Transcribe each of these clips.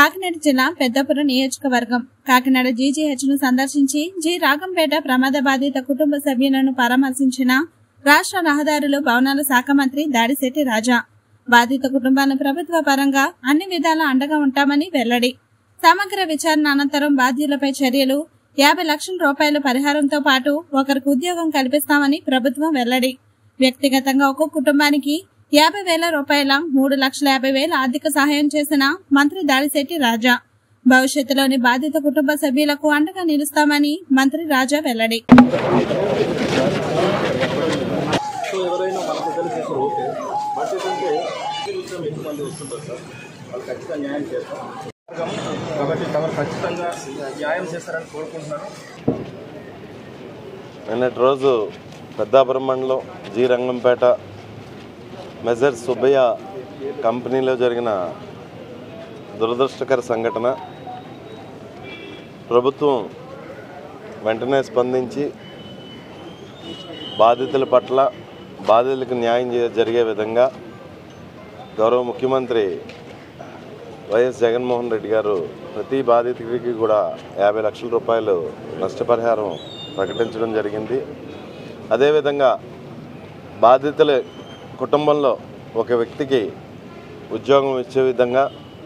కాకినాడ జిల్లా పెద్దపురం నియోజకవర్గం కాకినాడ జీజీహెచ్ ను సందర్శించి జి రాగంపేట ప్రమాద బాధిత కుటుంబ సభ్యులను పరామర్శించిన రాష్ట్ర రహదారులు భవనాల శాఖ మంత్రి దాడిశెట్టి రాజా బాధిత కుటుంబాలను ప్రభుత్వ పరంగా అన్ని విధాలా అండగా ఉంటామని వెల్లడి సమగ్ర విచారణ అనంతరం బాధ్యులపై చర్యలు యాభై లక్షల రూపాయల పరిహారంతో పాటు ఒకరికి ఉద్యోగం కల్పిస్తామని ప్రభుత్వం వెల్లడి వ్యక్తిగతంగా ఒక్కొక్క కుటుంబానికి యాభై వేల రూపాయల మూడు లక్షల యాభై వేల ఆర్థిక సహాయం చేసిన మంత్రి దాడిశెట్టి రాజా భవిష్యత్తులోని బాధిత కుటుంబ సభ్యులకు అండగా నిలుస్తామని మంత్రి రాజా వెల్లడి సో ఎవరైనా మన దగ్గర చేస్తారు ఓకే బట్ ఏంటంటే విషయం ఎక్కువ మంది వస్తుంటారు సార్ వాళ్ళు ఖచ్చితంగా న్యాయం చేస్తారు కాబట్టి తమరు ఖచ్చితంగా న్యాయం చేస్తారని కోరుకుంటున్నాను నిన్నటి రోజు పెద్దాపురం మండలం జి రంగంపేట మెజర్ సుబ్బయ్య కంపెనీలో జరిగిన దురదృష్టకర సంఘటన ప్రభుత్వం వెంటనే స్పందించి బాధితుల పట్ల బాధితులకు న్యాయం చే- జరిగే విధంగా గౌరవ ముఖ్యమంత్రి వైఎస్ జగన్మోహన్ రెడ్డి గారు ప్రతి బాధితుడికి కూడా యాభై లక్షల రూపాయలు నష్టపరిహారం ప్రకటించడం జరిగింది అదేవిధంగా బాధితుల కుటుంబంలో ఒక వ్యక్తికి ఉద్యోగం ఇచ్చే విధంగా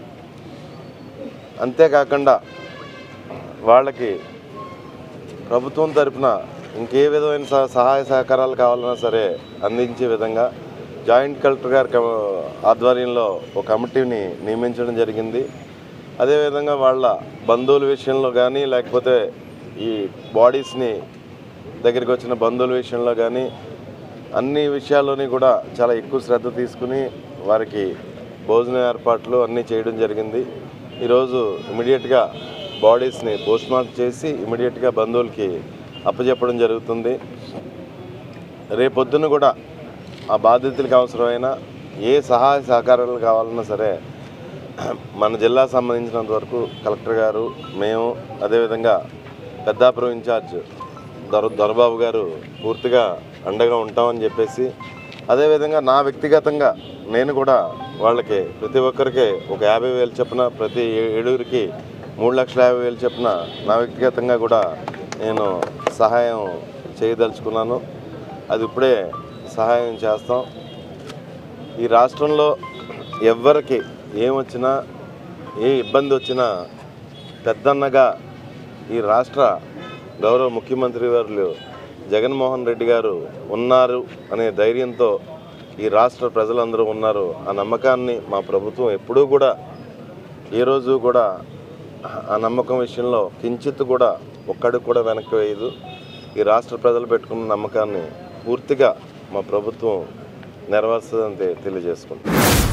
అంతేకాకుండా వాళ్ళకి ప్రభుత్వం తరపున ఇంకే విధమైన సహ- సహాయ సహకారాలు కావాలన్నా సరే అందించే విధంగా జాయింట్ కలెక్టర్ గారి కమ- ఆధ్వర్యంలో ఒక కమిటీని నియమించడం జరిగింది అదేవిధంగా వాళ్ళ బంధువుల విషయంలో కానీ లేకపోతే ఈ బాడీస్ని దగ్గరికి వచ్చిన బంధువుల విషయంలో కానీ అన్ని విషయాల్లోని కూడా చాలా ఎక్కువ శ్రద్ధ తీసుకుని వారికి భోజన ఏర్పాట్లు అన్నీ చేయడం జరిగింది ఈరోజు ఇమీడియట్గా బాడీస్ని పోస్ట్మార్టం చేసి ఇమీడియట్గా బంధువులకి అప్పచెప్పడం జరుగుతుంది రేపొద్దున కూడా ఆ బాధితులకు అవసరమైన ఏ సహాయ సహకారాలు కావాలన్నా సరే మన జిల్లా సంబంధించినంత వరకు కలెక్టర్ గారు మేము అదేవిధంగా పెద్దాపురం ఇన్ఛార్జ్ దొర దొరబాబు గారు పూర్తిగా అండగా ఉంటామని చెప్పేసి అదేవిధంగా నా వ్యక్తిగతంగా నేను కూడా వాళ్ళకి ప్రతి ఒక్కరికి ఒక యాభై వేలు చొప్పున ప్రతి ఏ- ఏడుగురికి మూడు లక్షల యాభై వేలు చొప్పున నా వ్యక్తిగతంగా కూడా నేను సహాయం చేయదలుచుకున్నాను అది ఇప్పుడే సహాయం చేస్తాం ఈ రాష్ట్రంలో ఎవ్వరికి ఏమొచ్చినా ఏ ఇబ్బంది వచ్చినా పెద్దన్నగా ఈ రాష్ట్ర గౌరవ ముఖ్యమంత్రి వారు జగన్మోహన్ రెడ్డి గారు ఉన్నారు అనే ధైర్యంతో ఈ రాష్ట్ర ప్రజలందరూ ఉన్నారు ఆ నమ్మకాన్ని మా ప్రభుత్వం ఎప్పుడూ కూడా ఏ రోజు కూడా ఆ నమ్మకం విషయంలో కించిత్ కూడా ఒక్కడికి కూడా వెనక్కి వేయదు ఈ రాష్ట్ర ప్రజలు పెట్టుకున్న నమ్మకాన్ని పూర్తిగా మా ప్రభుత్వం నెరవేరుస్తుందని తెలియజేసుకుంటాం